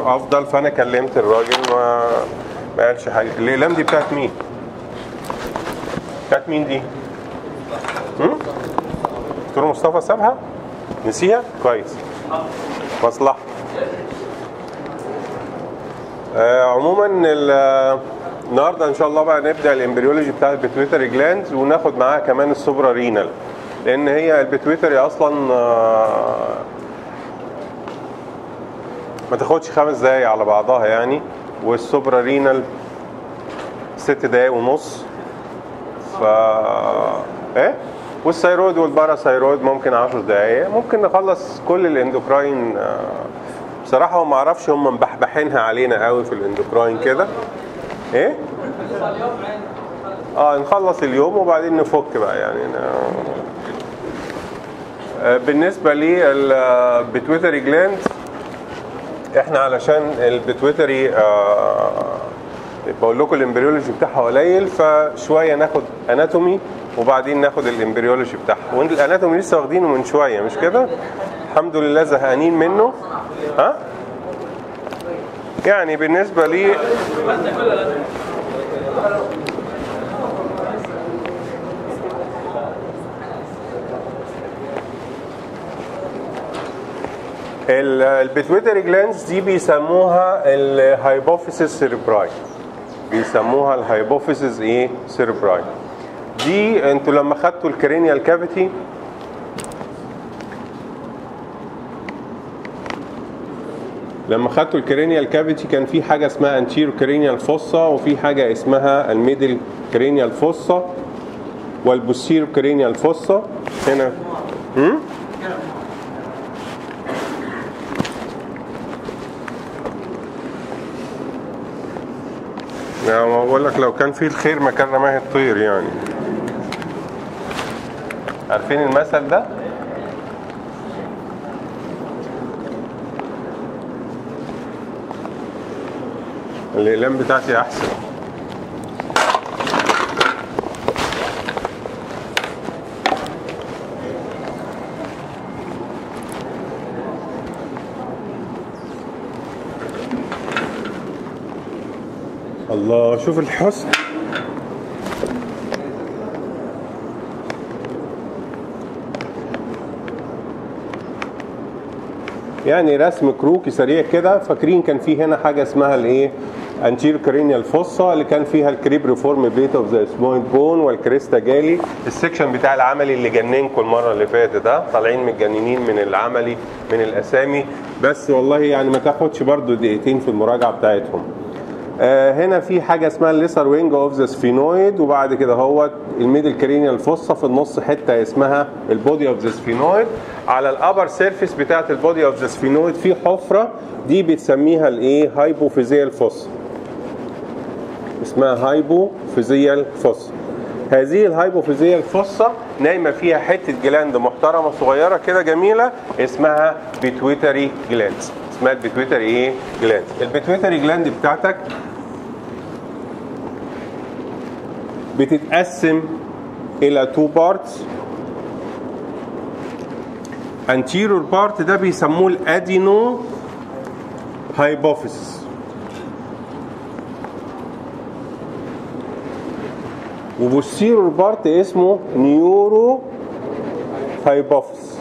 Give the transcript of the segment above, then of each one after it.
افضل فانا كلمت الراجل ما ما قالش حاجه الاقلام دي بتاعت مين بتاعت مين دي هم؟ دكتور مصطفى سابها نسيها كويس مصلحه آه عموما ال- النهارده ان شاء الله بقى نبدا الامبريولوجي بتاع البيتويتري جلاندز وناخد معاها كمان السوبرا رينال لان هي البيتويتري اصلا آه، ما تاخدش خمس دقايق على بعضها يعني والسوبرا رينال ست دقايق ونص ف ايه والثيرويد والباراثيرويد ممكن 10 دقايق ممكن نخلص كل الاندوكراين آه، بصراحه ما اعرفش هم مبحبحينها علينا قوي في الاندوكراين كده ايه اه نخلص اليوم وبعدين نفك بقى يعني ن- آه، بالنسبه للبيتويتري جلاند احنا علشان البيتويتري آه بقول لكم الامبريولوجي بتاعها قليل فشويه ناخد اناتومي وبعدين ناخد الامبريولوجي بتاعها والاناتومي لسه واخدينه من شويه مش كده الحمد لله زهقانين منه ها يعني بالنسبه لي البيتويتري جلانز دي بيسموها الهايبوفيسيس سيربراي بيسموها الهايبوفيسيس ايه سيربراي دي انتوا لما خدتوا الكرينيال كافيتي لما خدتوا الكرينيال كافيتي كان في حاجه اسمها انتيرو كرينيال فوسا وفي حاجه اسمها الميدل كرينيال فوسا والبوستيرو كرينيال فوسا هنا هم؟ يعني ما بقول لك لو كان في الخير ما كان رماه الطير يعني عارفين المثل ده الاقلام بتاعتي احسن الله شوف الحسن يعني رسم كروكي سريع كده فاكرين كان في هنا حاجه اسمها الايه انتير كرينيال فوسا اللي كان فيها الكريب ريفورم بيت اوف ذا سبوينت بون والكريستا جالي السكشن بتاع العملي اللي جننكم المره اللي فاتت ها طالعين متجننين من العملي من الاسامي بس والله يعني ما تاخدش برضو دقيقتين في المراجعه بتاعتهم آه، هنا في حاجه اسمها الليسر وينج اوف ذا سفينويد وبعد كده هو الميدل كرينيال فوسا في النص حته اسمها البودي اوف ذا سفينويد على الابر سيرفيس بتاعت البودي اوف ذا سفينويد في حفره دي بتسميها الايه هايبوفيزيال فوسا اسمها هايبوفيزيال فوسا هذه الهايبوفيزيال فوسا نايمه فيها حته جلاند محترمه صغيره كده جميله اسمها بيتويتري جلاند اسمها البيتويتري ايه جلاند البيتويتري جلاند بتاعتك بتتقسم الى تو بارتس anterior بارت ده بيسموه الادينو هايبوفيسس وبوستيرور بارت اسمه نيورو هايبوفيس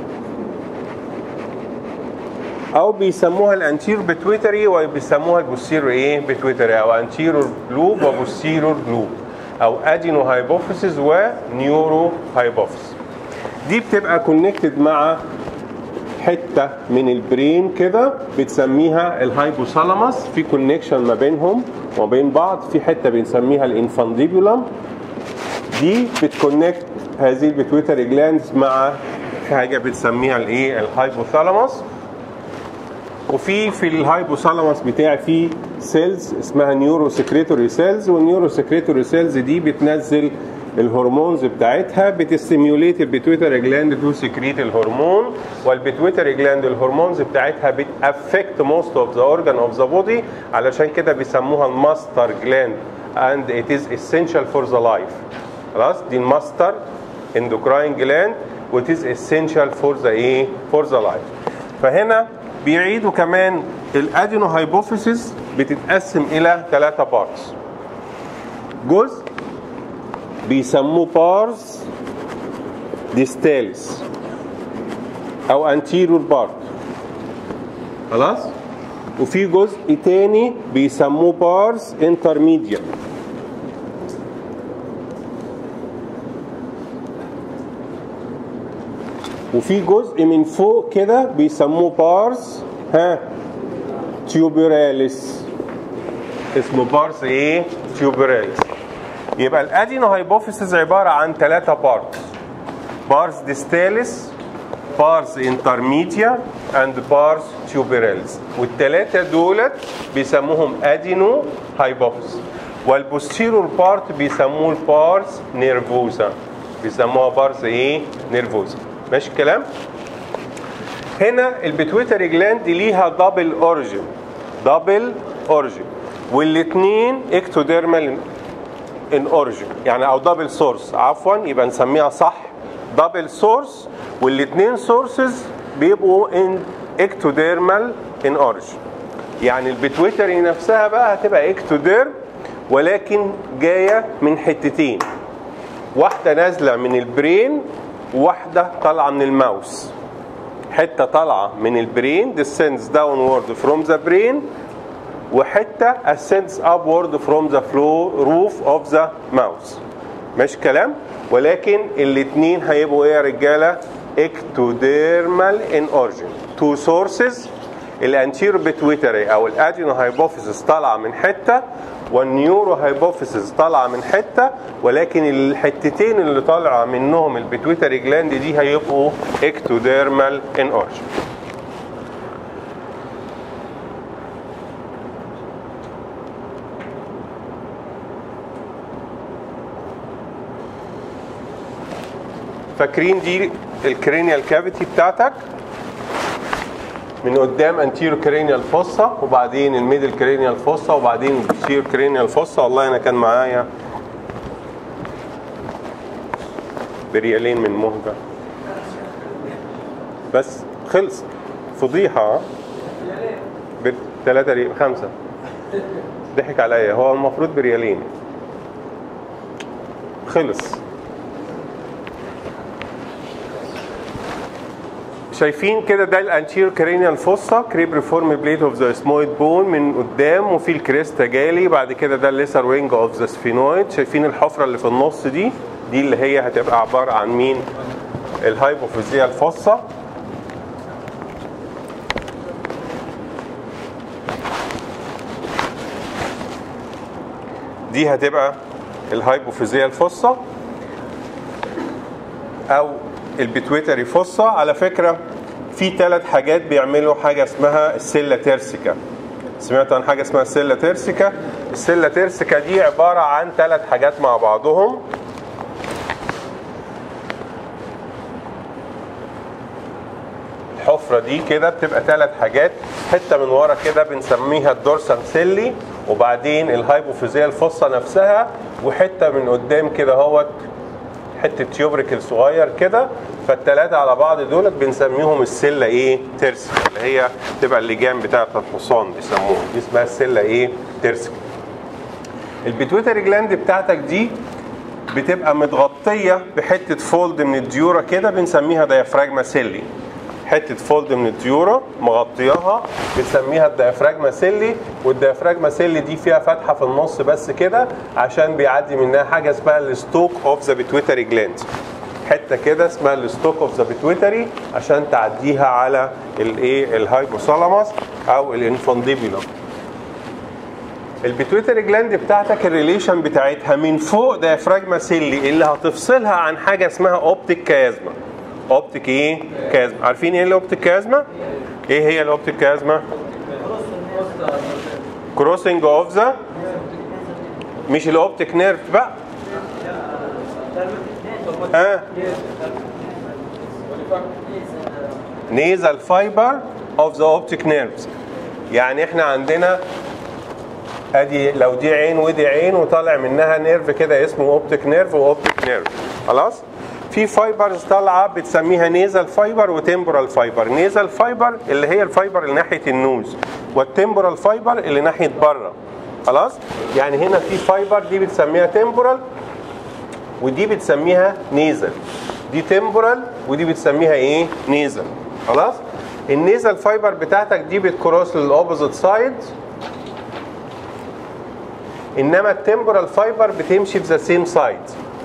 او بيسموها الانتير بتويتري وبيسموها البوستيرور ايه بتويتري او انتيرور لوب وبوستيرور لوب او ادينو هايبوفيسز ونيورو هايبوفيس دي بتبقى كونكتد مع حته من البرين كده بتسميها الهايبوثالاموس في كونكشن ما بينهم وما بين بعض في حته بنسميها الانفانديبولم دي بتكونكت هذه البيتويتري جلاندز مع حاجه بنسميها الايه الهايبوثالاموس وفي في الهايبوثالاموس بتاعي في سيلز اسمها نيورو سكريتوري سيلز والنيورو سكريتوري سيلز دي بتنزل الهرمونز بتاعتها بتستيميوليت البيتويتري جلاند تو سكريت الهرمون والبيتويتري جلاند الهرمونز بتاعتها بتافكت موست اوف ذا اورجان اوف ذا بودي علشان كده بيسموها الماستر جلاند and it is essential for the life خلاص دي الماستر اندوكراين جلاند which is essential for the ايه for the life فهنا بيعيدوا كمان الادينو هايبوفيسيس بتتقسم الى ثلاثة بارتس جزء بيسموه بارز ديستاليس او انتيريور بارت خلاص وفي جزء تاني بيسموه بارز انترميديا وفي جزء من فوق كده بيسموه بارز ها تيوبراليس اسمه بارز ايه تيوبراليس يبقى الادينو هايبوفيسيس عباره عن ثلاثه بارت بارز ديستاليس بارز انترميديا اند بارز تيوبراليس والثلاثه دولت بيسموهم ادينو هايبوفيسيس والبوستيرور بارت بيسموه البارز نيرفوزا بيسموها بارز ايه نيرفوزا ماشي الكلام هنا البيتويتري جلاند ليها دبل اوريجين دبل اوريجين والاثنين اكتوديرمال ان اوريجين يعني او دبل سورس عفوا يبقى نسميها صح دبل سورس والاثنين سورسز بيبقوا ان اكتوديرمال ان اوريجين يعني البيتويتري نفسها بقى هتبقى اكتوديرم ولكن جايه من حتتين واحده نازله من البرين وواحده طالعه من الماوس حته طالعه من البرين descends downward from the brain وحته ascends upward from the floor roof of the mouth ماشي الكلام ولكن الاثنين هيبقوا ايه يا رجاله ectodermal in origin two sources الانتيرو بيتويتري او الادينو هايبوفيسيس طالعه من حته والنيورو هايبوفيسيس طالعه من حته ولكن الحتتين اللي طالعه منهم البيتويتري جلاند دي هيبقوا اكتوديرمال ان اورجن فاكرين دي الكرينيال كافيتي بتاعتك من قدام انتيرو كرينيال فوسا وبعدين الميدل كرينيال فوسا وبعدين البوستيرو كرينيال فوسا والله انا كان معايا بريالين من مهجة بس خلص فضيحة ثلاثة ريال خمسة ضحك عليا هو المفروض بريالين خلص شايفين كده ده الانتير كرينيال فوسا كريب ريفورم بليد اوف ذا اسمويد بون من قدام وفي الكريستا جالي بعد كده ده الليسر وينج اوف ذا سفينويد شايفين الحفره اللي في النص دي دي اللي هي هتبقى عباره عن مين الهايبوفيزيال فوسا دي هتبقى الهايبوفيزيال فوسا او البيتويتري فوسا على فكره في ثلاث حاجات بيعملوا حاجه اسمها السله تيرسيكا سمعت عن حاجه اسمها السله تيرسيكا السله تيرسيكا دي عباره عن ثلاث حاجات مع بعضهم الحفره دي كده بتبقى ثلاث حاجات حته من ورا كده بنسميها الدورسال سيلي وبعدين الهايبوفيزيال فوسا نفسها وحته من قدام كده اهوت حته تيوبريكل صغير كده فالثلاثه على بعض دولت بنسميهم السله ايه ترسك اللي هي تبقى اللجام بتاعه الحصان بيسموها دي اسمها السله ايه ترسك البيتويتري جلاند بتاعتك دي بتبقى متغطيه بحته فولد من الديورا كده بنسميها ديافراجما سيلي حته فولد من الديورا مغطياها بنسميها الديافراجما سيلي والديافراجما سيلي دي فيها فتحه في النص بس كده عشان بيعدي منها حاجه اسمها الستوك اوف ذا بيتويتري جلاند حته كده اسمها الستوك اوف ذا بيتويتري عشان تعديها على الايه الهايبوثالاموس او الانفونديبولوم البيتويتري جلاند بتاعتك الريليشن بتاعتها من فوق ديافراجما سيلي اللي هتفصلها عن حاجه اسمها اوبتيك كازما اوبتيك ايه كازما عارفين ايه الاوبتيك كازما ايه هي الاوبتيك كازما كروسنج اوف ذا مش الاوبتيك نيرف بقى ها نيزال فايبر اوف ذا اوبتيك نيرفز يعني احنا عندنا ادي لو دي عين ودي عين وطالع منها نيرف كده اسمه اوبتيك نيرف واوبتيك نيرف خلاص في فايبرز طالعه بتسميها نيزل فايبر وتمبورال فايبر نيزل فايبر اللي هي الفايبر اللي ناحيه النوز والتمبورال فايبر اللي ناحيه بره خلاص يعني هنا في فايبر دي بتسميها تمبورال ودي بتسميها نيزل دي تمبورال ودي بتسميها ايه نيزل خلاص النيزل فايبر بتاعتك دي بتكروس للاوبوزيت سايد انما التمبورال فايبر بتمشي في ذا سيم سايد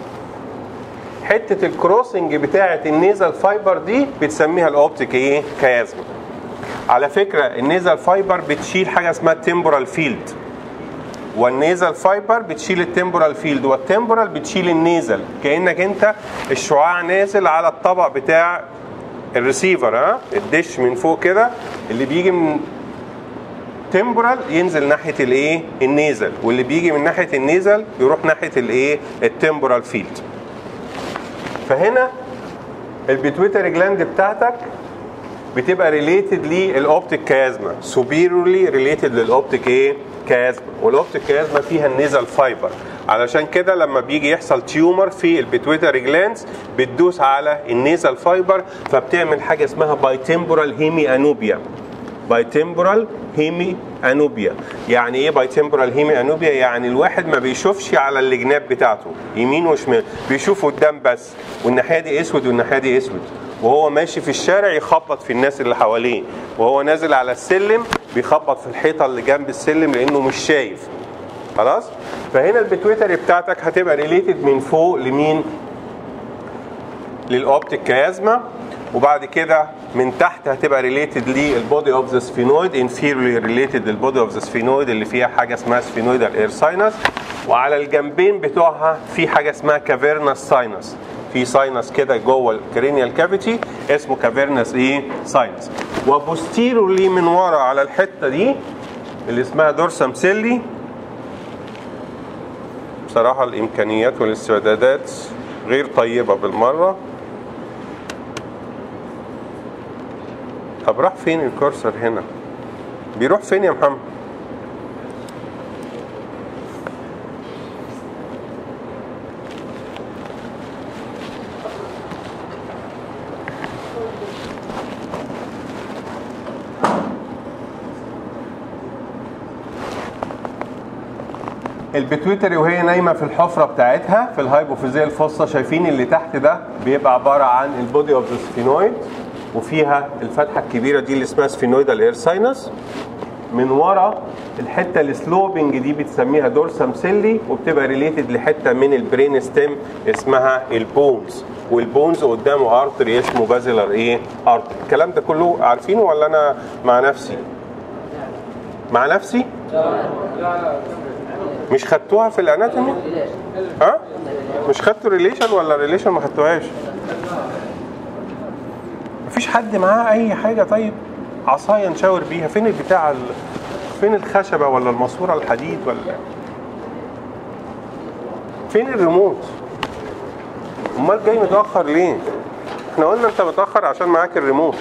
حته الكروسنج بتاعه النيزل فايبر دي بتسميها الاوبتيك ايه كيازما على فكره النيزل فايبر بتشيل حاجه اسمها التمبورال فيلد والنيزل فايبر بتشيل التمبورال فيلد والتمبورال بتشيل النيزل كانك انت الشعاع نازل على الطبق بتاع الريسيفر ها الدش من فوق كده اللي بيجي من تمبورال ينزل ناحيه الايه النيزل واللي بيجي من ناحيه النيزل يروح ناحيه الايه التمبورال فيلد فهنا البيتويتري جلاند بتاعتك بتبقى ريليتد للاوبتيك كازما سوبيرولي ريليتد للاوبتيك ايه كازما والاوبتيك كازما فيها النيزل فايبر علشان كده لما بيجي يحصل تيومر في البيتويتري جلاندز بتدوس على النيزل فايبر فبتعمل حاجه اسمها بايتمبورال هيمي انوبيا بايتمبورال هيمي انوبيا يعني ايه بايتمبورال هيمي انوبيا يعني الواحد ما بيشوفش على الجناب بتاعته يمين وشمال بيشوف قدام بس والناحيه دي اسود والناحيه دي اسود وهو ماشي في الشارع يخبط في الناس اللي حواليه وهو نازل على السلم بيخبط في الحيطه اللي جنب السلم لانه مش شايف خلاص فهنا البتويتري بتاعتك هتبقى ريليتد من فوق لمين للاوبتيك كيازما وبعد كده من تحت هتبقى ريليتد للبودي اوف ذا سفينويد انفيرلي ريليتد للبودي اوف ذا سفينويد اللي فيها حاجه اسمها سفينويدال اير ساينس وعلى الجنبين بتوعها في حاجه اسمها كافيرنس ساينس في ساينس كده جوه الكرينيال كافيتي اسمه كافيرنس ايه ساينس وبوستيرولي من ورا على الحته دي اللي اسمها دورسم سيلي بصراحه الامكانيات والاستعدادات غير طيبه بالمره طب راح فين الكورسر هنا بيروح فين يا محمد البيتويتري وهي نايمه في الحفره بتاعتها في الهايبوفيزيال الفصه شايفين اللي تحت ده بيبقى عباره عن البودي اوف ذا سفينويد وفيها الفتحه الكبيره دي اللي اسمها سفينويدال اير ساينس من ورا الحته السلوبنج دي بتسميها دورسم سيلي وبتبقى ريليتد لحته من البرين ستيم اسمها البونز والبونز قدامه ارتري اسمه بازلر ايه ارتري الكلام ده كله عارفينه ولا انا مع نفسي مع نفسي مش خدتوها في الاناتومي ها مش خدتوا ريليشن ولا ريليشن ما خدتوهاش مفيش حد معاه اي حاجه طيب عصايه نشاور بيها فين البتاع ال... فين الخشبه ولا الماسوره الحديد ولا فين الريموت امال جاي متاخر ليه احنا قلنا انت متاخر عشان معاك الريموت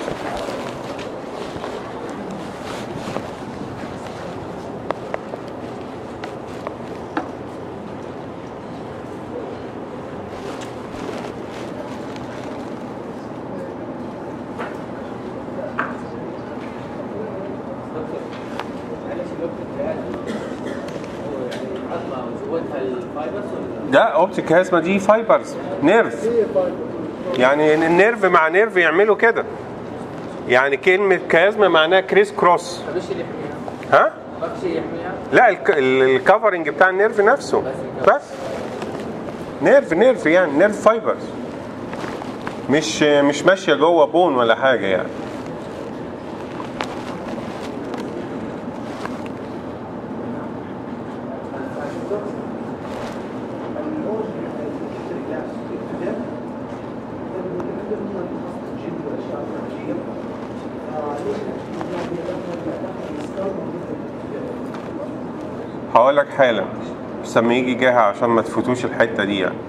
لا اوبتيك كازما دي فايبرز نيرف يعني النيرف مع نيرف يعملوا كده يعني كلمة كازما معناها كريس كروس مفيش اللي يحميها ها؟ مفيش اللي يحميها لا الك- ال- الكفرنج بتاع النيرف نفسه بس نيرف نيرف يعني نيرف فايبرز مش مش ماشيه جوه بون ولا حاجه يعني هقول لك حالا بس لما يجي جاها عشان ما تفوتوش الحته دي يعني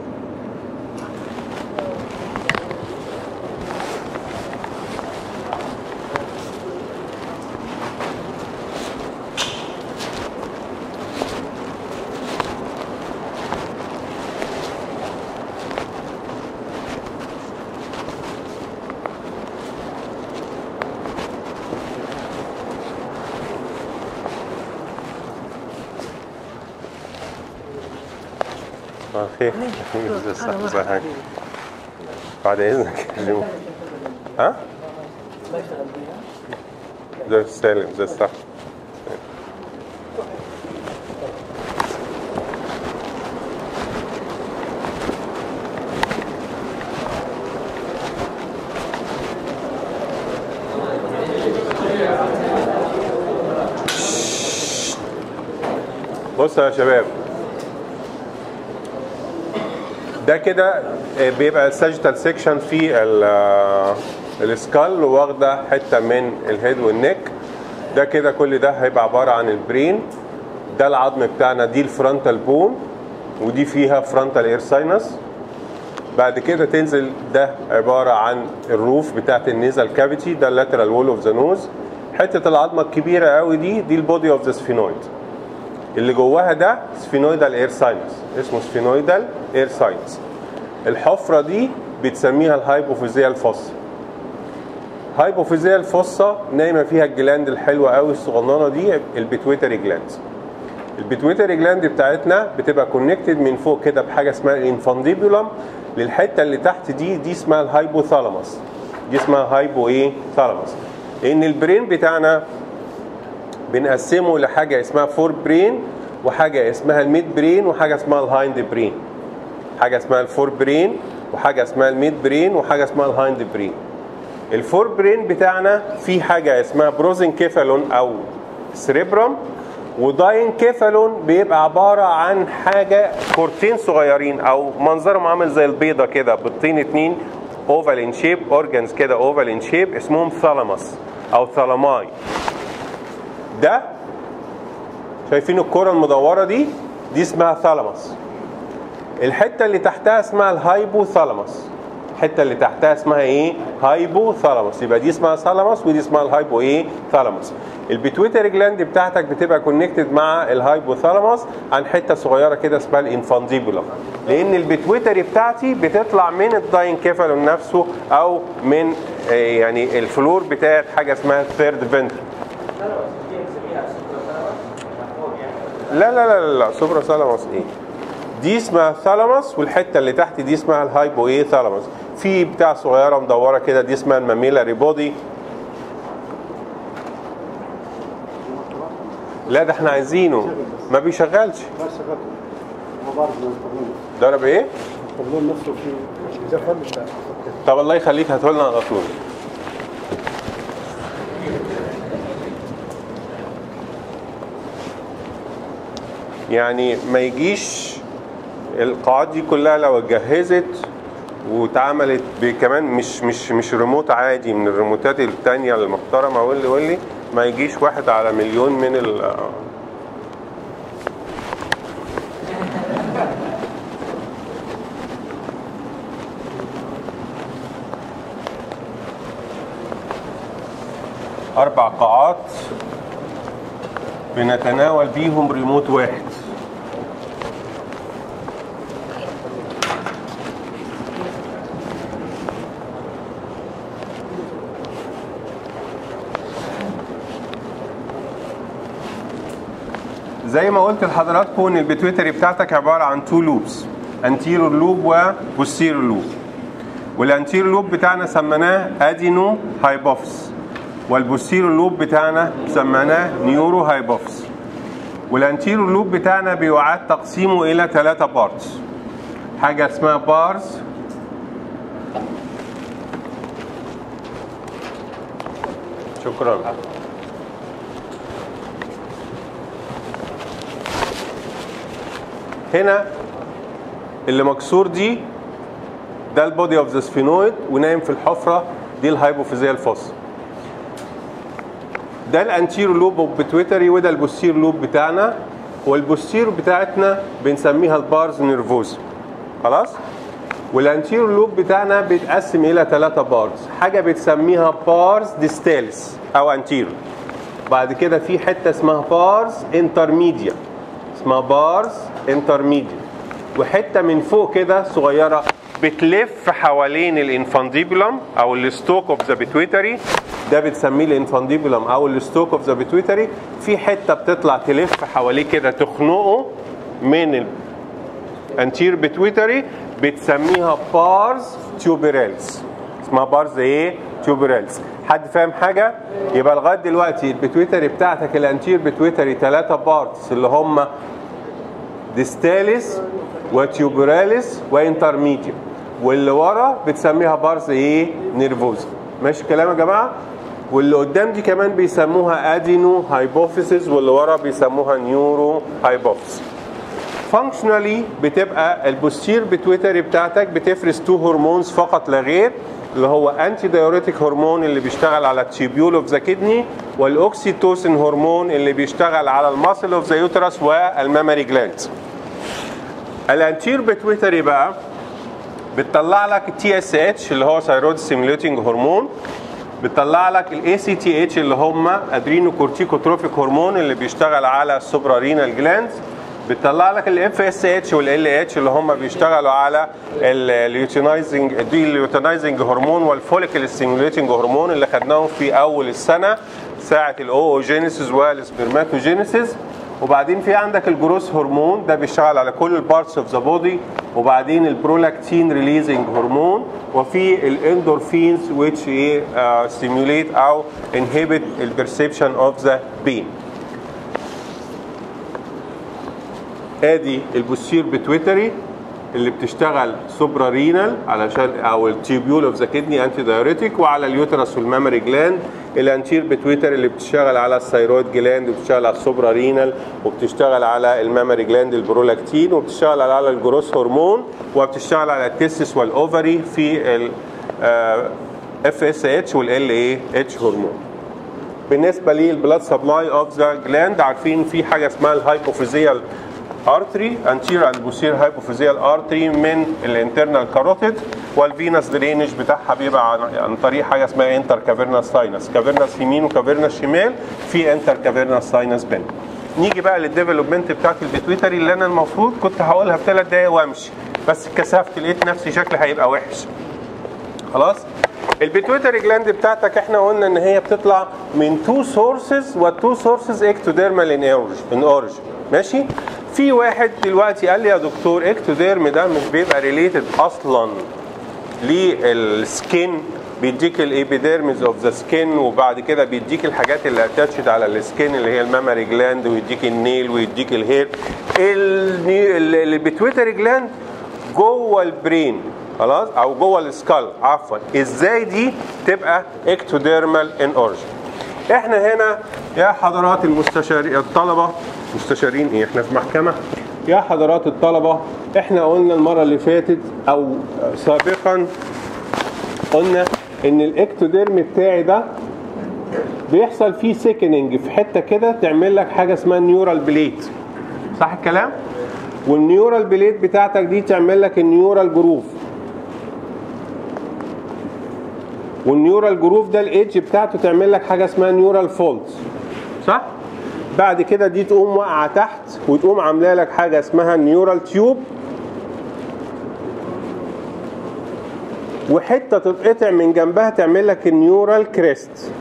اه خير خير صح صح صح بعد اذنك يا جو. ها؟ ده سالم ده صح بصوا يا شباب ده كده آه، بيبقى الساجيتال سيكشن في ال- آه، السكال واخده حته من الهيد والنك ده كده كل ده هيبقى عباره عن البرين ده العظم بتاعنا دي الفرونتال بون ودي فيها فرونتال اير ساينس بعد كده تنزل ده عباره عن الروف بتاعت النيزل كافيتي ده اللاترال وول اوف ذا نوز حته العظمه الكبيره قوي دي دي البودي اوف ذا سفينويد اللي جواها ده سفينويدال اير ساينس اسمه سفينويدال اير ساينس الحفره دي بتسميها الهايبوفيزيال فوسا هايبوفيزيال فوسا نايمه فيها الجلاند الحلوه قوي الصغننه دي البيتويتري جلاند البيتويتري جلاند بتاعتنا بتبقى كونكتد من فوق كده بحاجه اسمها الانفانديبولم للحته اللي تحت دي دي اسمها الهايبوثالاموس دي اسمها هايبو ايه ثالاموس لان البرين بتاعنا بنقسمه لحاجه اسمها فور برين وحاجه اسمها الميد برين وحاجه اسمها الهايند برين حاجه اسمها الفور برين وحاجه اسمها الميد برين وحاجه اسمها الهايند برين الفور برين بتاعنا في حاجه اسمها بروزن كيفالون او سريبرم وداين كيفالون بيبقى عباره عن حاجه كورتين صغيرين او منظرهم عامل زي البيضه كده بيضتين اتنين اوفال ان شيب اورجانز كده اوفال ان شيب اسمهم ثالاموس او ثالاماي ده شايفين الكرة المدورة دي دي اسمها ثالاموس الحتة اللي تحتها اسمها الهايبوثالاموس الحتة اللي تحتها اسمها ايه هايبوثالاموس يبقى دي اسمها ثالاموس ودي اسمها الهايبو ايه ثالاموس البيتويتري جلاند بتاعتك بتبقى كونكتد مع الهايبوثالاموس عن حته صغيره كده اسمها الانفانديبولم لان البيتويتري بتاعتي بتطلع من الداينكيفالون نفسه او من آه، يعني الفلور بتاعت حاجه اسمها الثيرد فنتر لا لا لا لا سوبرا ثالاموس ايه دي اسمها ثالاموس والحته اللي تحت دي اسمها الهايبو ايه ثالاموس في بتاع صغيره مدوره كده دي اسمها الماميلاري بودي لا ده احنا عايزينه ما بيشغلش لا شغلته هو برضه القانون ضرب ايه القانون نفسه فيه زفر مش لا طب الله يخليك هاتوا لنا على طول يعني ما يجيش القاعات دي كلها لو اتجهزت واتعملت ب- كمان مش مش مش ريموت عادي من الريموتات التانية المحترمة واللي واللي ما يجيش واحد على مليون من ال أربع قاعات بنتناول بيهم ريموت واحد زي ما قلت لحضراتكم ان البيتويتري بتاعتك عباره عن تو لوبس انتيرور لوب وبوستيرور لوب والانتيرور لوب بتاعنا سميناه ادينو هايبوفس والبوستيرور لوب بتاعنا سميناه نيورو هايبوفس والانتيرور لوب بتاعنا بيعاد تقسيمه الى ثلاثة بارتس حاجه اسمها بارز شكرا هنا اللي مكسور دي ده البودي اوف ذا سفينويد ونايم في الحفره دي الهايبوفيزيال فوس ده الانتيرو لوب اوف بيتويتري وده البوستير لوب بتاعنا والبوستير بتاعتنا بنسميها البارز نيرفوز خلاص والانتيرو لوب بتاعنا بيتقسم الى ثلاثة بارز حاجه بتسميها بارز ديستالس او انتيرو بعد كده في حته اسمها بارز انترميديا اسمها بارز انترميديا وحته من فوق كده صغيره بتلف حوالين الانفانديبولم او الستوك اوف ذا بيتويتري ده بتسميه الانفانديبولم او الستوك اوف ذا بيتويتري في حته بتطلع تلف حواليه كده تخنقه من ال... انتير بتويتري بتسميها بارز تيوبريلز اسمها بارز ايه تيوبريلز حد فاهم حاجه يبقى لغايه دلوقتي البتويتري بتاعتك الانتير بتويتري ثلاثه بارتس اللي هم ديستاليس وتيوبراليس وانترميديوم واللي ورا بتسميها بارز ايه نيرفوزا ماشي الكلام يا جماعه واللي قدام دي كمان بيسموها ادينو هايبوفيسيس واللي ورا بيسموها نيورو هايبوفيسيس فانكشنالي بتبقى البوستير بتويتري بتاعتك بتفرز تو هرمونز فقط لا غير اللي هو انتي دايوريتيك هرمون اللي بيشتغل على التيبيول اوف ذا كدني والاوكسيتوسين هرمون اللي بيشتغل على الماسل اوف ذا يوترس والمامري جلاند الانتير بتويتري بقى بتطلع لك التي اس اتش اللي هو ثايرويد ستيميوليتنج هرمون بتطلع لك الاي سي تي اتش اللي هم ادرينو كورتيكوتروفيك هرمون اللي بيشتغل على السوبرا رينال جلاندز بتطلع لك الاف اس اتش والال اتش اللي هم بيشتغلوا على اليوتينايزنج دي اليوتينايزنج هرمون والفوليكل ستيميوليتنج هرمون اللي خدناهم في اول السنه ساعه الاوجينيسيس والسبرماتوجينيسيس وبعدين في عندك الجروس هرمون ده بيشتغل على كل البارتس اوف ذا بودي وبعدين البرولاكتين ريليزنج هرمون وفي الاندورفينز which ايه ستيموليت او انهبت البرسبشن اوف ذا بين ادي البوستير بتويتري اللي بتشتغل سوبرا رينال علشان او التيبيول اوف ذا كدني انتي دايوريتيك وعلى اليوترس والمامري جلاند الانتير بتويتر اللي بتشتغل على الثيرويد جلاند وبتشتغل على السوبرا رينال وبتشتغل على المامري جلاند البرولاكتين وبتشتغل على الجروس هرمون وبتشتغل على التستس والاوفري في ال اف اس اتش والال اي اتش هرمون بالنسبه للبلاد سبلاي اوف ذا جلاند عارفين في حاجه اسمها الهايبوفيزيال ارتري انتير اند بوسير هايبوفيزيال ارتري من الانترنال كاروتيد والفينس درينج بتاعها بيبقى عن, عن طريق حاجه اسمها انتر كافيرنس ساينس كافيرنس يمين وكافيرنس شمال في انتر كافيرنس ساينس بين نيجي بقى للديفلوبمنت بتاعت البيتويتري اللي انا المفروض كنت هقولها في ثلاث دقايق وامشي بس اتكسفت لقيت نفسي شكلي هيبقى وحش خلاص البيتويتري جلاند بتاعتك احنا قلنا ان هي بتطلع من تو سورسز والتو سورسز اكتوديرمال ان ان اوريجن ماشي في واحد دلوقتي قال لي يا دكتور اكتوديرم ده مش بيبقى ريليتد اصلا للسكين بيديك الابيديرمز اوف ذا سكين وبعد كده بيديك الحاجات اللي اتاتشد على السكين اللي هي المامري جلاند ويديك النيل ويديك الهير البيتويتري جلاند جوه البرين خلاص او جوه السكال عفوا ازاي دي تبقى اكتوديرمال ان اوريجن احنا هنا يا حضرات المستشارين الطلبه مستشارين ايه احنا في محكمه يا حضرات الطلبه احنا قلنا المره اللي فاتت او سابقا قلنا ان الاكتوديرم بتاعي ده بيحصل فيه سيكننج في حته كده تعمل لك حاجه اسمها نيورال بليت صح الكلام والنيورال بليت بتاعتك دي تعمل لك النيورال جروف والنيورال جروف ده الايدج بتاعته تعمل لك حاجه اسمها نيورال فولدز صح بعد كده دي تقوم واقعه تحت وتقوم عامله لك حاجه اسمها نيورال تيوب وحته تتقطع من جنبها تعمل لك النيورال كريست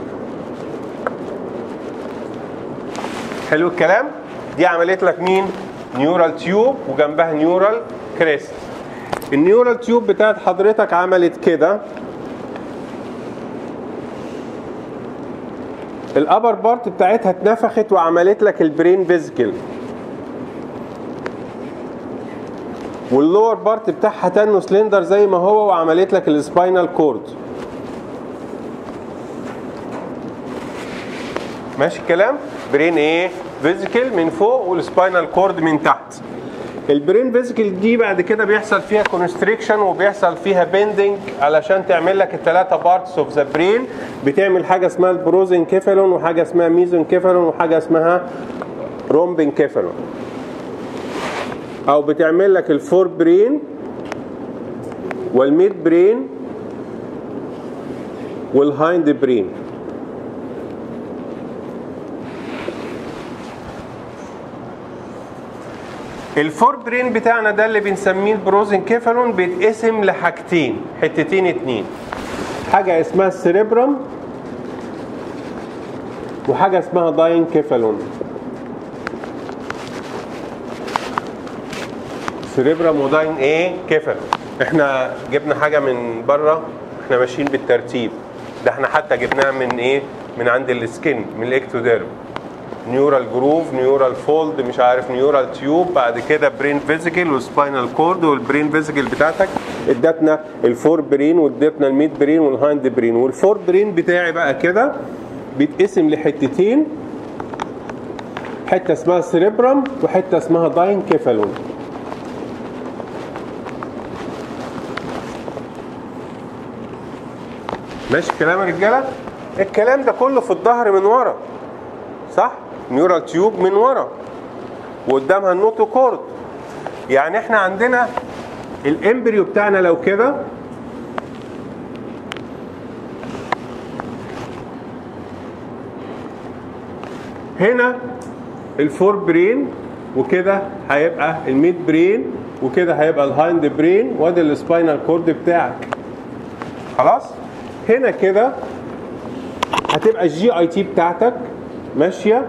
حلو الكلام دي عملت لك مين نيورال تيوب وجنبها نيورال كريست النيورال تيوب بتاعت حضرتك عملت كده الابر بارت بتاعتها اتنفخت وعملت لك البرين فيزيكال واللور بارت بتاعها تنو سلندر زي ما هو وعملت لك السباينال كورد ماشي الكلام برين ايه فيزيكال من فوق والسباينال كورد من تحت البرين فيزيكال دي بعد كده بيحصل فيها كونستريكشن وبيحصل فيها بيندنج علشان تعمل لك الثلاثه بارتس اوف ذا برين بتعمل حاجه اسمها البروزن كيفالون وحاجه اسمها ميزون كيفالون وحاجه اسمها رومبن كيفالون او بتعمل لك الفور برين والميد برين والهايند برين الفور برين بتاعنا ده اللي بنسميه البروزن كيفالون بيتقسم لحاجتين حتتين اتنين حاجة اسمها السريبرم وحاجة اسمها داين كيفالون سريبرم وداين ايه كفل احنا جبنا حاجه من بره احنا ماشيين بالترتيب ده احنا حتى جبناها من ايه من عند السكن من الاكتوديرم نيورال جروف نيورال فولد مش عارف نيورال تيوب بعد كده برين فيزيكال وسباينال كورد والبرين فيزيكال بتاعتك ادتنا الفور برين وادتنا الميد برين والهايند برين والفور برين بتاعي بقى كده بيتقسم لحتتين حته اسمها سريبرم وحته اسمها داين كيفالون ماشي الكلام يا رجاله الكلام ده كله في الظهر من ورا صح نيورال تيوب من ورا وقدامها النوتو كورد يعني احنا عندنا الامبريو بتاعنا لو كده هنا الفور برين وكده هيبقى الميد برين وكده هيبقى الهايند برين وادي السباينال كورد بتاعك خلاص هنا كده هتبقى الجي اي تي بتاعتك ماشيه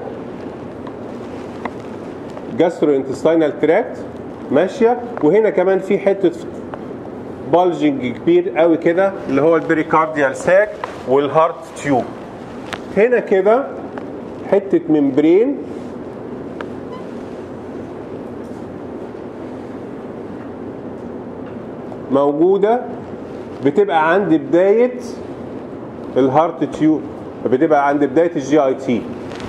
جاسترو انتستينال تراكت ماشيه وهنا كمان في حته بالجنج كبير قوي كده اللي هو البريكارديال ساك والهارت تيوب هنا كده حته ممبرين موجوده بتبقى عند بدايه الهارت تيوب بتبقى عند بدايه الجي اي تي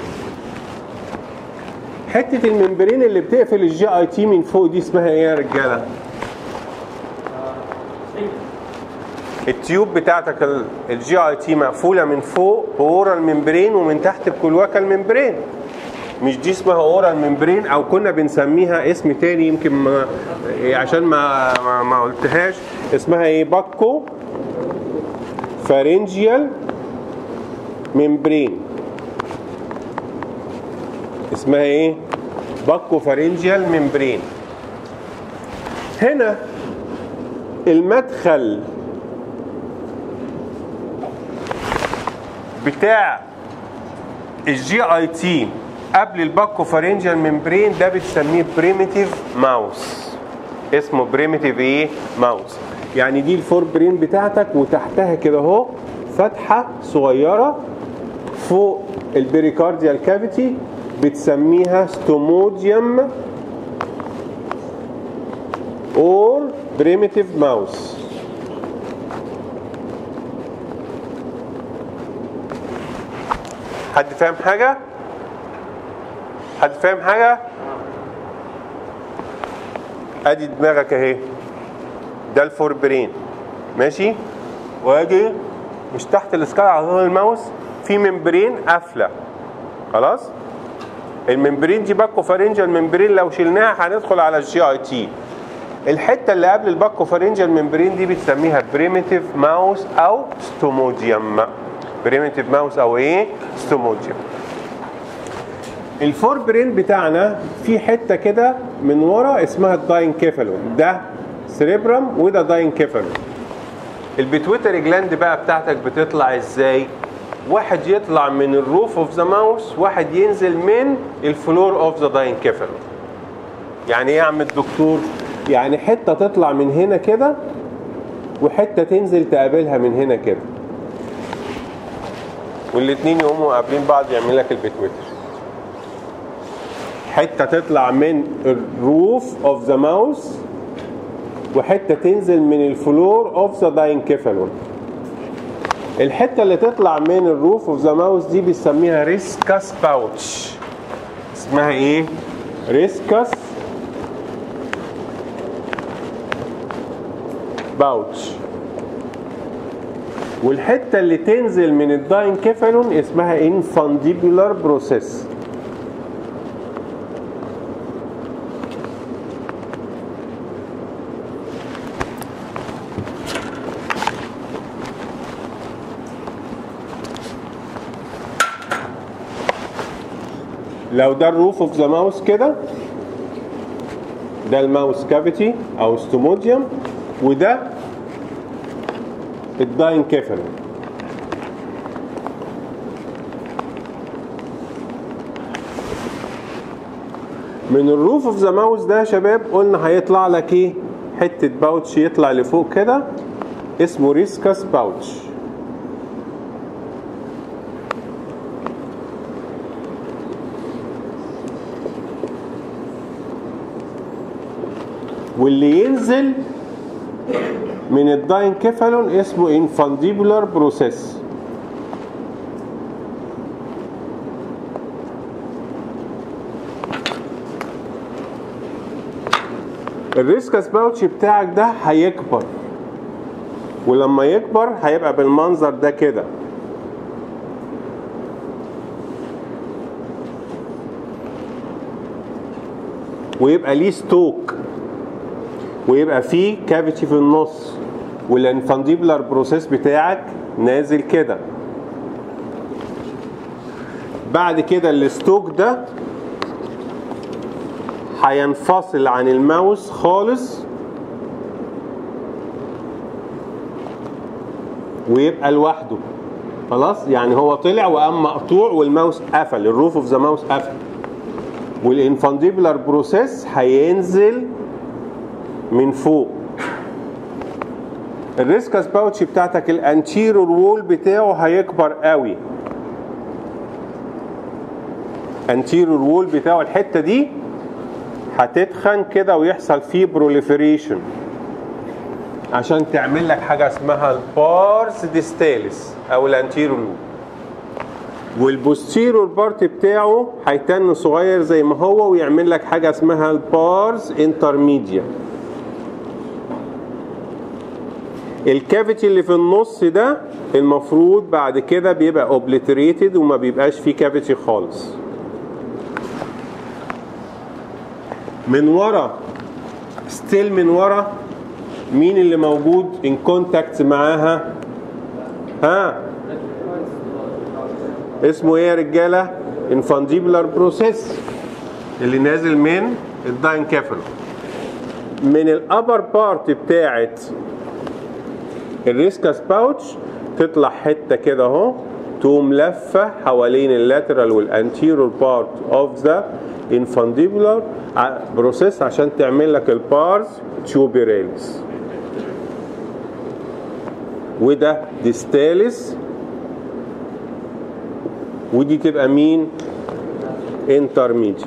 حته الممبرين اللي بتقفل الجي اي تي من فوق دي اسمها ايه يا رجاله التيوب بتاعتك الجي اي تي مقفوله من فوق باورال ممبرين ومن تحت بكلواكال ممبرين مش دي اسمها اورال ممبرين او كنا بنسميها اسم تاني يمكن ما عشان ما ما, ما قلتهاش اسمها ايه باكو فارنجيال ممبرين اسمها ايه باكو فارنجيال ممبرين هنا المدخل بتاع الجي اي تي قبل الباكو فارنجيال ممبرين ده بتسميه بريميتيف ماوس اسمه بريميتيف ايه ماوس يعني دي الفور برين بتاعتك وتحتها كده اهو فتحه صغيره فوق البريكارديال كافيتي بتسميها ستوموديوم اور بريميتيف ماوس حد فاهم حاجه حد فاهم حاجه ادي دماغك اهي ده الفور برين ماشي واجي مش تحت الاسكال على طول الماوس في ممبرين قافله خلاص الممبرين دي باكو فارنجال ممبرين لو شلناها هندخل على الجي اي تي الحته اللي قبل الباكو فارنجال ممبرين دي بتسميها بريميتيف ماوس او ستوموديوم بريميتيف ماوس او ايه ستوموديوم الفور برين بتاعنا في حته كده من ورا اسمها الداين كيفالون ده سريبرم وده داين كيفالون البيتويتري جلاند بقى بتاعتك بتطلع ازاي واحد يطلع من الروف اوف ذا ماوس واحد ينزل من الفلور اوف ذا داين كيفالون يعني ايه يا عم الدكتور يعني حته تطلع من هنا كده وحته تنزل تقابلها من هنا كده والاثنين يقوموا قابلين بعض يعمل لك البيتويتر حته تطلع من الروف اوف ذا ماوس وحته تنزل من الفلور اوف ذا داينكيفالون الحته اللي تطلع من الروف اوف ذا ماوس دي بنسميها ريسكاس باوتش اسمها ايه ريسكاس باوتش والحته اللي تنزل من الداينكيفالون اسمها انفانديبولار بروسيس لو ده الروف اوف ذا ماوس كده ده الماوس كافيتي او ستوموديوم وده الداين كيفالون من الروف اوف ذا ماوس ده يا شباب قلنا هيطلع لك ايه حته باوتش يطلع لفوق كده اسمه ريسكاس باوتش واللي ينزل من الداينكيفالون اسمه انفانديبولار بروسيس الريسكاس باوتش بتاعك ده هيكبر ولما يكبر هيبقى بالمنظر ده كده ويبقى ليه ستوك ويبقى فيه كافيتي في النص والانفانديبولار بروسيس بتاعك نازل كده بعد كده الستوك ده هينفصل عن الماوس خالص ويبقى لوحده خلاص يعني هو طلع وقام مقطوع والماوس قفل الروف اوف ذا ماوس قفل والانفانديبولار بروسيس هينزل من فوق الريسكاس باوتش بتاعتك الانتيرور وول بتاعه هيكبر قوي انتيرور وول بتاعه الحته دي هتتخن كده ويحصل فيه بروليفريشن عشان تعمل لك حاجه اسمها البارس ديستاليس او الانتيرور لوب والبوستيرور بارت بتاعه هيتن صغير زي ما هو ويعمل لك حاجه اسمها البارس انترميديا الكافيتي اللي في النص ده المفروض بعد كده بيبقى اوبليتريتد وما بيبقاش فيه كافيتي خالص من ورا ستيل من ورا مين اللي موجود ان كونتاكت معاها ها اسمه ايه يا رجاله انفانديبولار بروسيس اللي نازل من الداينكافالون من الابر بارت بتاعت الريسكاس باوتش تطلع حته كده اهو تقوم لفه حوالين اللاترال والانتيرور بارت اوف ذا انفانديبولار بروسيس عشان تعمل لك البارز تيوبيراليس وده ديستاليس ودي تبقى مين انترميدي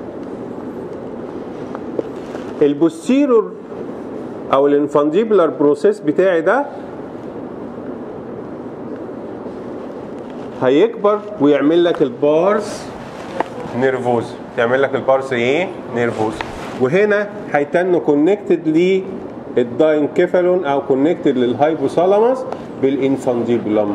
البوستيرور او الانفانديبولار بروسيس بتاعي ده هيكبر ويعمل لك البارز نيرفوز تعمل لك البارس ايه نيرفوز وهنا هيتن كونكتد للداينكيفالون او كونكتد للهايبوثالاموس بالانفانديبولم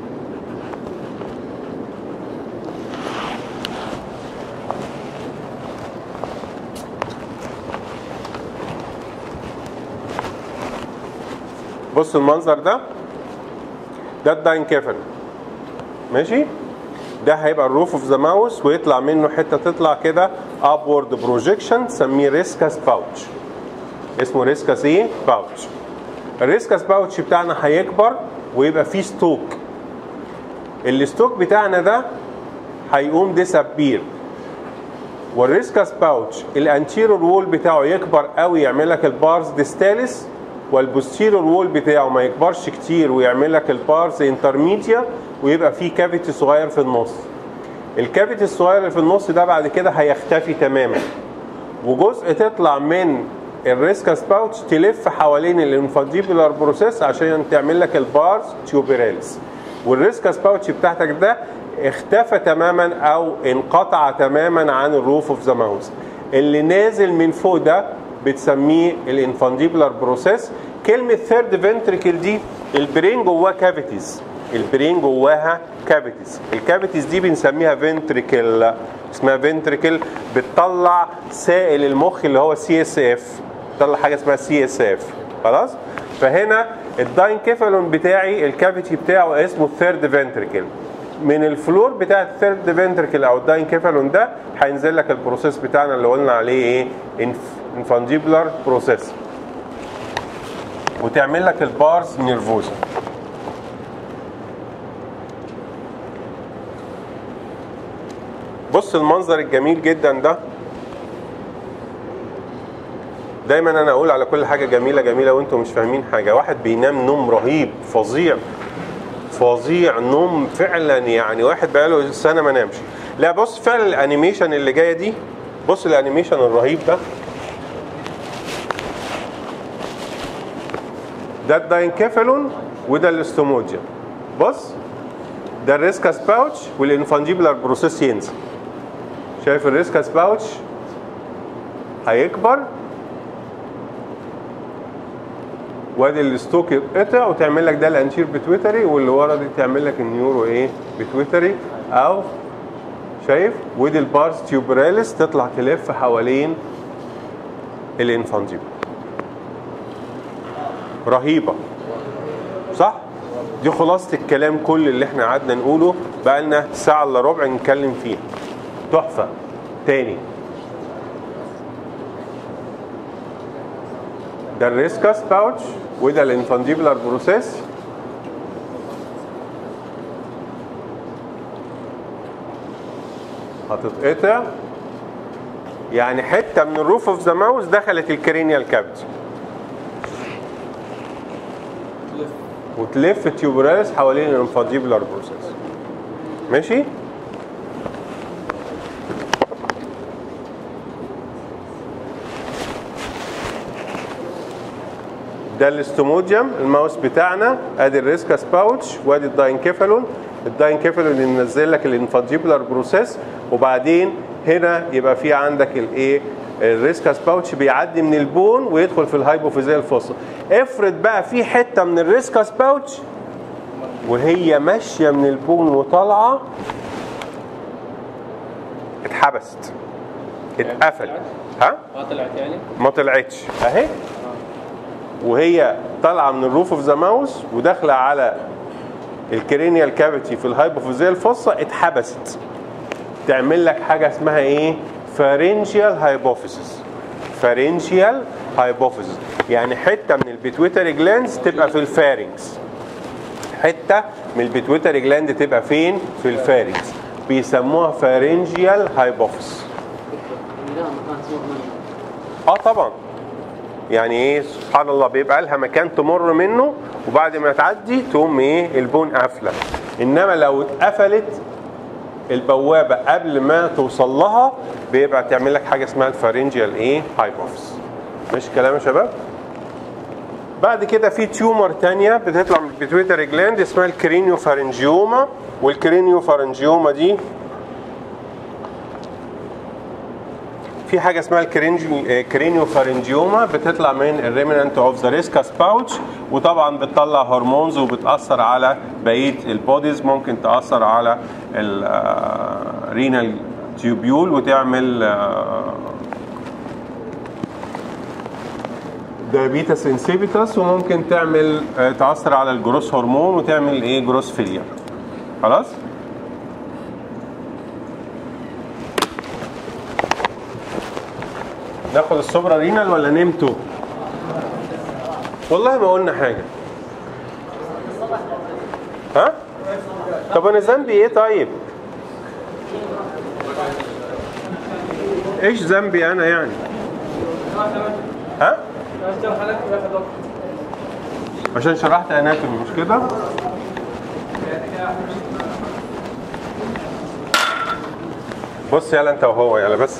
بص المنظر ده ده الداينكيفالون ماشي ده هيبقى الروف اوف ذا ماوس ويطلع منه حته تطلع كده ابورد بروجيكشن تسميه ريسكاس باوتش اسمه ريسكاس ايه باوتش الريسكاس باوتش بتاعنا هيكبر ويبقى فيه ستوك الستوك بتاعنا ده هيقوم ديسابير والريسكاس باوتش الانتيرور وول بتاعه يكبر قوي يعمل لك البارز ديستاليس والبوستيرور وول بتاعه ما يكبرش كتير ويعمل لك البارز انترميديا ويبقى فيه كافيتي صغير في النص الكافيتي الصغير اللي في النص ده بعد كده هيختفي تماما وجزء تطلع من الريسكاس باوتش تلف حوالين الانفانديبولار بروسيس عشان تعمل لك البارز تيوبيراليس والريسكاس باوتش بتاعتك ده اختفى تماما او انقطع تماما عن الروف اوف ذا ماوس اللي نازل من فوق ده بتسميه الانفانديبولار بروسيس كلمه ثيرد فنتريكل دي البرين جواه كافيتيز البرين جواها كافيتيز الكافيتيز دي بنسميها فنتريكل اسمها فنتريكل بتطلع سائل المخ اللي هو سي اس اف بتطلع حاجه اسمها سي اس اف خلاص فهنا الداينكيفالون بتاعي الكافيتي بتاعه اسمه ثيرد فنتريكل من الفلور بتاع الثيرد فنتركل او الداينكيفالون ده هينزل لك البروسيس بتاعنا اللي قلنا عليه ايه انفانديبولار بروسيس وتعمل لك البارز نيرفوزا بص المنظر الجميل جدا ده دايما انا اقول على كل حاجه جميله جميله وانتم مش فاهمين حاجه واحد بينام نوم رهيب فظيع فظيع نوم فعلا يعني واحد بقاله سنه ما نامش لا بص فعلا الانيميشن اللي جايه دي بص الانيميشن الرهيب ده ده الداينكيفالون وده الاستوموجيا بص ده الريسكاس باوتش والانفانجيبلر بروسيس ينزل شايف الريسكاس باوتش هيكبر وادي الستوك يتقطع وتعمل لك ده الانشير بتويتري واللي ورا دي تعمل لك النيورو ايه بتويتري او شايف ودي البارس تيوبراليس تطلع تلف حوالين الانفانجيبل رهيبه صح دي خلاصه الكلام كل اللي احنا قعدنا نقوله بقى لنا ساعه الا ربع نتكلم فيه تحفه تاني ده الريسكاس باوتش وده الانفانديبلر بروسيس هتتقطع يعني حته من الروف اوف ذا ماوس دخلت الكرينيال كابت وتلف التيوبراليس حوالين الانفانديبلر بروسيس ماشي ده الاستوموجيوم الماوس بتاعنا ادي الريسكاس باوتش وادي الداينكيفالون الداينكيفالون اللي منزل لك الانفانجيبلر بروسيس وبعدين هنا يبقى في عندك الايه الريسكاس باوتش بيعدي من البون ويدخل في الهايبوفيزيال فوسا افرض بقى في حته من الريسكاس باوتش وهي ماشيه من البون وطالعه اتحبست اتقفلت ها ما طلعت يعني ما طلعتش اهي وهي طالعه من الروف اوف ذا ماوس وداخله على الكرينيال كافيتي في الهايبوفيزيال فوسا اتحبست تعمل لك حاجه اسمها ايه فارنجيال هايبوفيسيس فارنجيال هايبوفيسيس يعني حته من البيتويتري جلاندز تبقى في الفارنكس حته من البيتويتري جلاند تبقى فين في الفارنكس بيسموها فارنجيال هايبوفيسيس لا مكان اسمه منه اه طبعا يعني ايه سبحان الله بيبقى لها مكان تمر منه وبعد ما تعدي تقوم ايه البون قافله انما لو اتقفلت البوابه قبل ما توصل لها بيبقى تعمل لك حاجه اسمها الفارنجيال ايه هايبوفيس مش كلام يا شباب بعد كده في تيومر تانية بتطلع من البيتويتري جلاند اسمها الكرينيو فارنجيوما والكرينيو فارنجيوما دي في حاجه اسمها الكرينيو فارنجيوما بتطلع من الريمننت اوف ذا ريسكاس باوتش وطبعا بتطلع هرمونز وبتاثر على بقيه البوديز ممكن تاثر على الرينال تيوبيول وتعمل دايابيتس انسيبيتس وممكن تعمل آه، تاثر على الجروس هرمون وتعمل ايه جروس فيلير خلاص ناخد السوبرا رينال ولا نمتوا والله ما قلنا حاجه ها طب انا ذنبي ايه طيب ايش ذنبي انا يعني ها عشان شرحت اناتومي مش كده بص يلا انت وهو يلا بس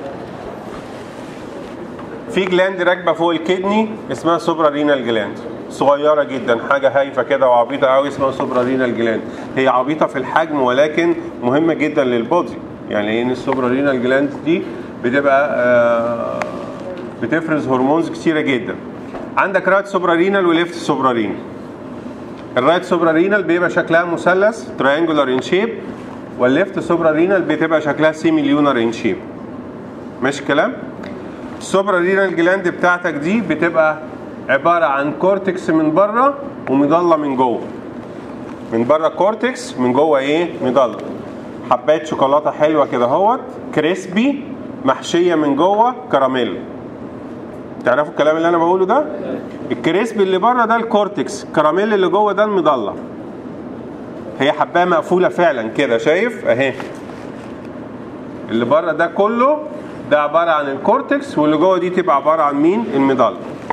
في جلاند راكبه فوق الكدني اسمها سوبرا رينال جلاند صغيره جدا حاجه هايفه كده وعبيطه قوي اسمها سوبرا رينال جلاند هي عبيطه في الحجم ولكن مهمه جدا للبودي يعني ان السوبرا رينال جلاند دي بتبقى آه، بتفرز هرمونز كتيره جدا عندك رايت سوبرا رينال وليفت سوبرا رينال الرايت سوبرا رينال بيبقى شكلها مثلث تريانجولار ان شيب والليفت سوبرا رينال بتبقى شكلها سيمي ليونر ان شيب ماشي الكلام السوبرا رينال جلاند بتاعتك دي بتبقى عباره عن كورتكس من بره ومضله من جوه من بره كورتكس من جوه ايه مضله حبايه شوكولاته حلوه كده اهوت كريسبي محشيه من جوه كراميل تعرفوا الكلام اللي انا بقوله ده الكريسبي اللي بره ده الكورتكس الكراميل اللي جوه ده المضله هي حبايه مقفوله فعلا كده شايف اهي اللي بره ده كله ده عباره عن الكورتكس واللي جوه دي تبقى عباره عن مين المظله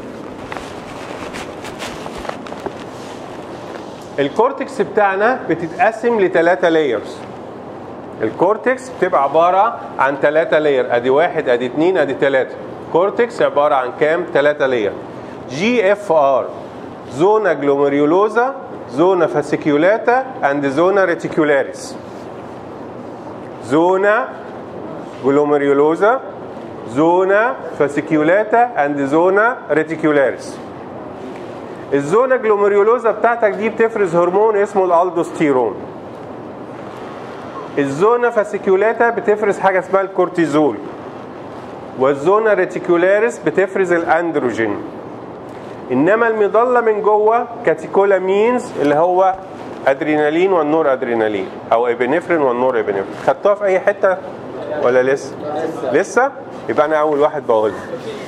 الكورتكس بتاعنا بتتقسم لثلاثة لايرز الكورتكس بتبقى عبارة عن ثلاثة لاير ادي واحد ادي اتنين ادي ثلاثة كورتكس عبارة عن كام ثلاثة لاير جي اف ار زونا جلوميريولوزا زونا فاسيكيولاتا اند زونا ريتيكولاريس زونا جلوميريولوزا زونا فاسيكيولاتا اند زونا ريتيكولاريس الزونا جلوميريولوزا بتاعتك دي بتفرز هرمون اسمه الالدوستيرون الزونا فاسيكيولاتا بتفرز حاجه اسمها الكورتيزول والزونا ريتيكولاريس بتفرز الاندروجين انما المظله من جوه كاتيكولامينز اللي هو ادرينالين والنور ادرينالين او ابنفرين والنور ابنفرين خدتوها في اي حته ولا لسه لسه يبقى انا اول واحد بقولها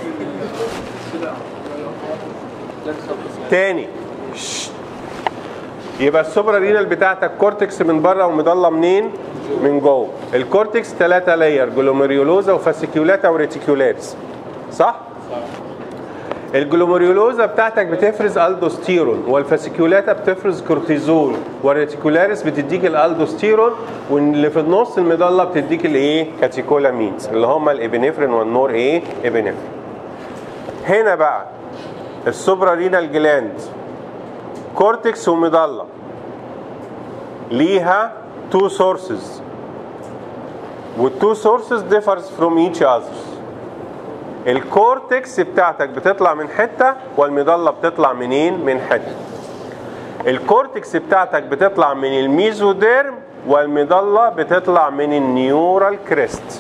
تاني ششت. يبقى السوبرا رينال بتاعتك كورتكس من بره ومضله منين؟ من جوه الكورتكس ثلاثة لاير جلوميريولوزا وفاسيكيولاتا وريتيكولاريس صح؟ الجلوميريولوزا بتاعتك بتفرز الدوستيرون والفاسيكيولاتا بتفرز كورتيزول والريتيكولاريس بتديك الالدوستيرون واللي في النص المضله بتديك الايه؟ كاتيكولامينز اللي هم الابنفرين والنور ايه؟ ابنفرين هنا بقى السوبرا رينال جلاند كورتكس ومضله ليها two sources والتو sources differs from each other الكورتكس بتاعتك بتطلع من حته والمضله بتطلع منين من حته الكورتكس بتاعتك بتطلع من الميزوديرم والمضله بتطلع من النيورال كريست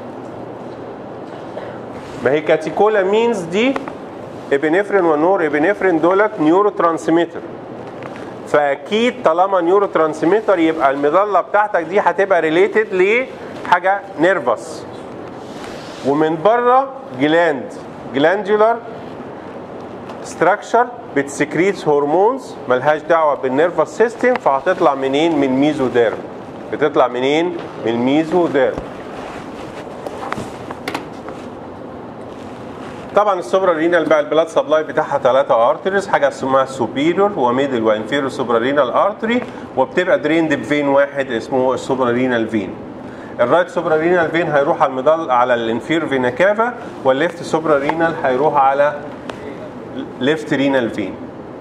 ما هي كاتيكولا مينز دي ابنفرين ونور ابنفرين دولت نيورو ترانسميتر فاكيد طالما نيورو ترانسميتر يبقى المظله بتاعتك دي هتبقى ريليتد لحاجه نيرفس ومن بره جلاند جلاندولار ستراكشر بتسكريتس هرمونز ملهاش دعوه بالنيرفس سيستم فهتطلع منين من ميزوديرم بتطلع منين من الميزوديرم طبعا السوبرا رينال بقى البلاد سبلاي بتاعها ثلاثة ارتريز حاجه اسمها سوبيريور وميدل وانفيريور سوبرا رينال ارتري وبتبقى دريند بفين واحد اسمه السوبرا رينال فين الرايت سوبرا رينال فين هيروح على المضل على الانفير فينا كافا والليفت سوبرا رينال هيروح على ليفت رينال فين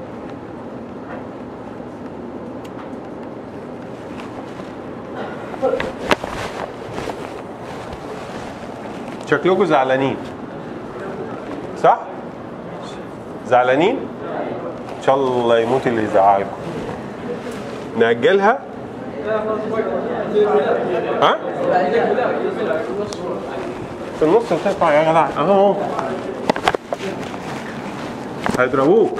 شكلكم زعلانين صح؟ زعلانين؟ ان شاء الله يموت اللي يزعلكم نأجلها؟ ها؟ في النص تقطع يا جدع اهو هيضربوك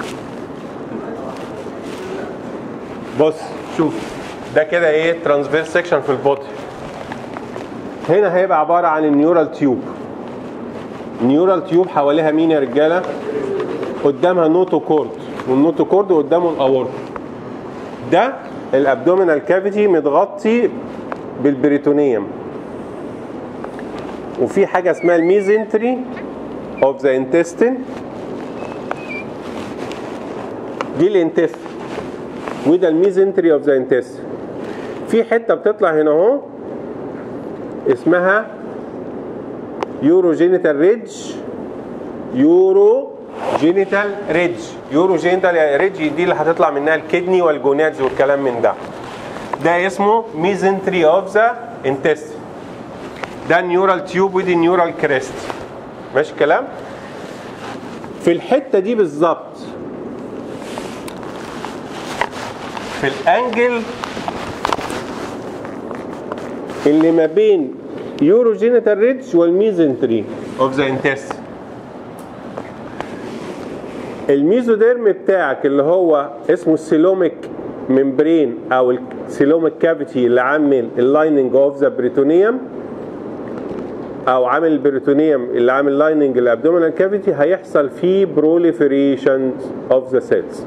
بص شوف ده كده ايه ترانسفير سيكشن في البودي هنا هيبقى عباره عن النيورال تيوب النيورال تيوب حواليها مين يا رجاله قدامها نوتو كورد والنوتو كورد قدامه الاورط ده الابدومينال كافيتي متغطي بالبريتونيوم وفي حاجه اسمها الميزنتري اوف ذا انتستين دي الانتستين وده الميزنتري اوف ذا انتستين في حته بتطلع هنا اهو اسمها يورو جينيتال ريدج يورو جينيتال ريدج يورو جينيتال ريدج دي اللي هتطلع منها الكدني والجونادز والكلام من ده ده اسمه ميزنتري اوف ذا انتستين ده النيورال تيوب ودي النيورال كريست ماشي الكلام في الحته دي بالظبط في الانجل اللي ما بين يورو جينيتال ريدج والميزنتري اوف ذا انتستين الميزوديرم بتاعك اللي هو اسمه السيلوميك ممبرين او السيلوميك كافيتي اللي عامل اللايننج اوف ذا بريتونيوم او عامل البريتونيوم اللي عامل لايننج الابدومينال كافيتي هيحصل فيه بروليفريشن اوف ذا سيلز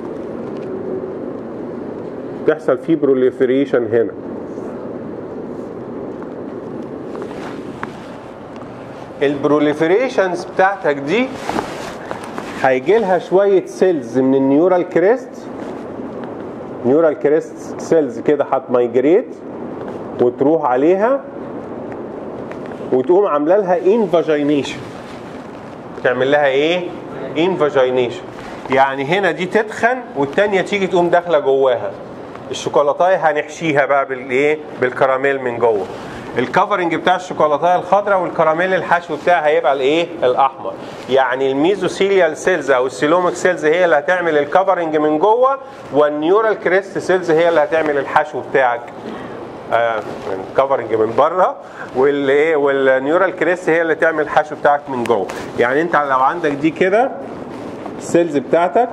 تحصل فيه بروليفريشن هنا البروليفريشنز بتاعتك دي هيجي لها شويه سيلز من النيورال كريست نيورال كريست سيلز كده هتمايجريت وتروح عليها وتقوم عامله لها انفاجينيشن تعمل لها ايه انفاجينيشن يعني هنا دي تتخن والتانية تيجي تقوم داخله جواها الشوكولاتايه هنحشيها بقى بالايه بالكراميل من جوه الكفرنج بتاع الشوكولاتايه الخضراء والكراميل الحشو بتاعها هيبقى الايه الاحمر يعني الميزوثيليال سيلز او السيلوميك سيلز هي اللي هتعمل الكفرنج من جوه والنيورال كريست سيلز هي اللي هتعمل الحشو بتاعك آه كفرنج من بره والايه والنيورال كريست هي اللي تعمل الحشو بتاعك من جوه يعني انت لو عندك دي كده السيلز بتاعتك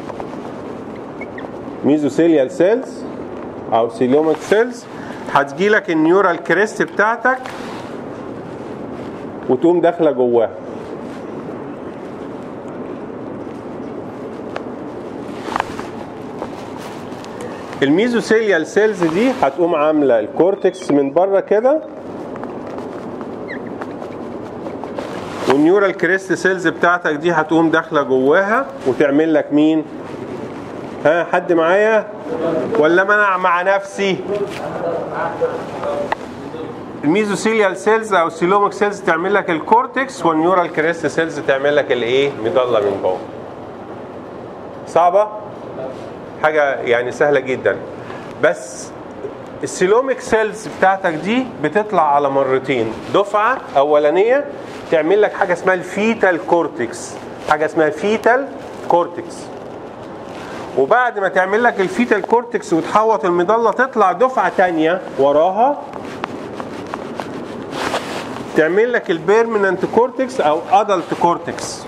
ميزوثيليال سيلز او سيلوميك سيلز هتجيلك النيورال كريست بتاعتك وتقوم داخله جواها الميزوثيليال سيلز دي هتقوم عامله الكورتكس من بره كده والنيورال كريست سيلز بتاعتك دي هتقوم داخله جواها وتعمل لك مين ها حد معايا ولا منع مع نفسي الميزوثيليال سيلز او السيلوميك سيلز تعمل لك الكورتكس والنيورال كريست سيلز تعمل لك الايه مضله من جوه صعبه حاجه يعني سهله جدا بس السيلوميك سيلز بتاعتك دي بتطلع على مرتين دفعه اولانيه تعمل لك حاجه اسمها الفيتال كورتكس حاجه اسمها فيتال كورتكس وبعد ما تعمل لك الفيتال كورتكس وتحوط المظله تطلع دفعه تانية وراها تعمل لك البيرمننت كورتكس او ادلت كورتكس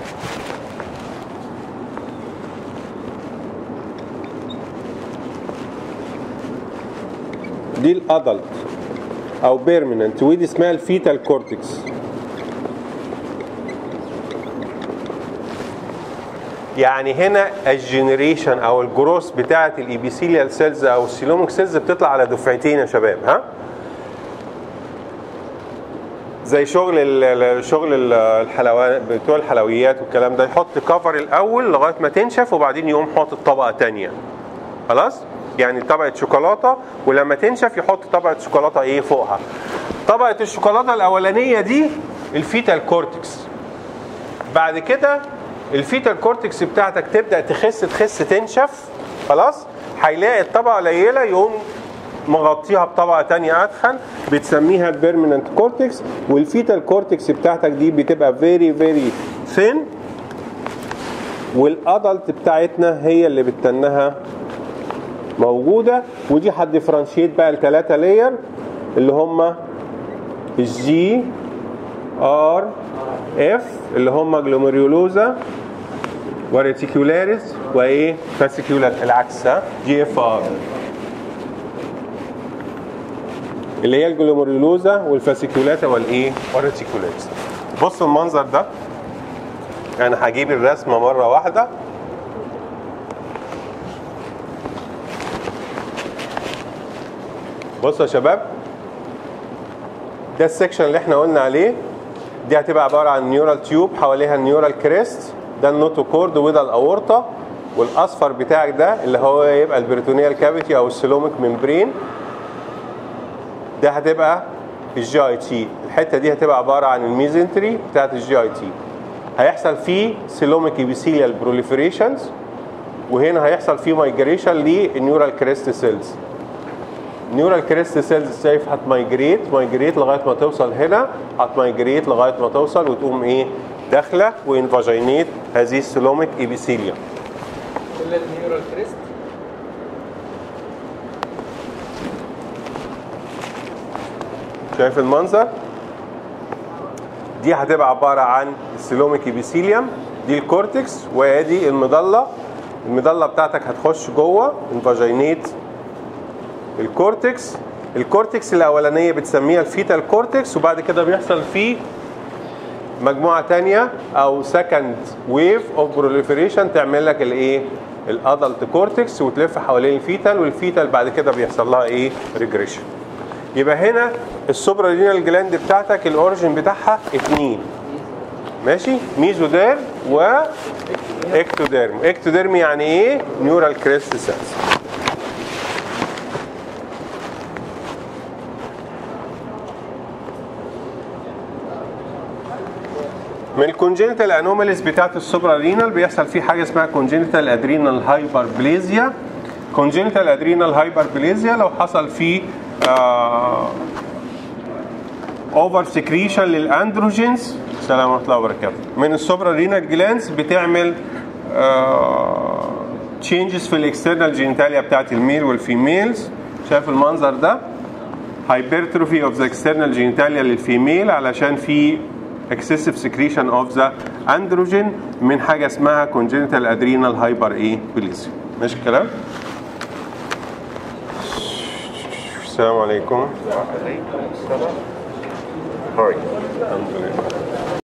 دي الادلت او بيرمننت ودي اسمها الفيتال كورتكس يعني هنا الجنريشن او الجروس بتاعه الايبيثيليال سيلز او السيلوميك سيلز بتطلع على دفعتين يا شباب ها زي شغل ال- شغل ال- الحلويات بتوع الحلويات والكلام ده يحط كفر الاول لغايه ما تنشف وبعدين يقوم حاطط طبقه تانية خلاص يعني طبقه شوكولاته ولما تنشف يحط طبقه شوكولاته ايه فوقها طبقه الشوكولاته الاولانيه دي الفيتال كورتكس بعد كده الفيتال كورتكس بتاعتك تبدا تخس تخس تنشف خلاص هيلاقي الطبقه قليله يقوم مغطيها بطبقه تانية اتخن بتسميها البيرمننت كورتكس والفيتال كورتكس بتاعتك دي بتبقى فيري فيري ثين والادلت بتاعتنا هي اللي بتنها موجوده ودي هتديفرنشيت بقى الثلاثه لاير اللي هم الجي ار اف اللي هم جلوميريولوزا وريتيكولاريس وايه فاسيكولار العكس ها جي اف ار اللي هي الجلوميريولوزا والفاسيكولاتا والايه والريتيكولاريس بص المنظر ده انا هجيب الرسمه مره واحده بصوا يا شباب ده السكشن اللي احنا قلنا عليه دي هتبقى عباره عن نيورال تيوب حواليها النيورال كريست ده النوتوكورد وده الاورطه والاصفر بتاعك ده اللي هو يبقى البريتونيال كافيتي او السيلوميك ممبرين ده هتبقى الجي اي تي الحته دي هتبقى عباره عن الميزنتري بتاعت الجي اي تي هيحصل فيه سيلوميك ايبيثيليال بروليفريشنز وهنا هيحصل فيه مايجريشن للنيورال كريست سيلز نيورال كريست سيلز شايف هتمايجريت مايجريت لغايه ما توصل هنا هتمايجريت لغايه ما توصل وتقوم ايه داخله وانفاجينيت هذه السيلوميك ايبيثيليوم كل النيورال كريست شايف المنظر دي هتبقى عباره عن السيلوميك ايبيثيليوم دي الكورتكس وادي المظله المظله بتاعتك هتخش جوه انفاجينيت الكورتكس الكورتكس الاولانيه بتسميها الفيتال كورتكس وبعد كده بيحصل فيه مجموعه تانية او سكند ويف اوف بروليفريشن تعمل لك الايه الادلت كورتكس وتلف حوالين الفيتال والفيتال بعد كده بيحصل لها ايه ريجريشن يبقى هنا السوبرالينال جلاند بتاعتك الاوريجن بتاعها اتنين ماشي ميزوديرم و اكتوديرم اكتوديرم يعني ايه نيورال كريست سيلز من الكونجنتال انوماليز بتاعت السوبرا رينال بيحصل فيه حاجه اسمها كونجنتال ادرينال هايبربليزيا كونجنتال ادرينال هايبربليزيا لو حصل فيه اوفر سكريشن للاندروجينز السلام ورحمه الله وبركاته من السوبرا رينال جلانس بتعمل تشينجز في الاكسترنال جينيتاليا بتاعت الميل والفيميلز شايف المنظر ده hypertrophy of the external genitalia للفيميل علشان في excessive secretion of the androgen من حاجه اسمها congenital adrenal hyper ايه بليزيا ماشي الكلام السلام عليكم وعليكم السلام الحمد لله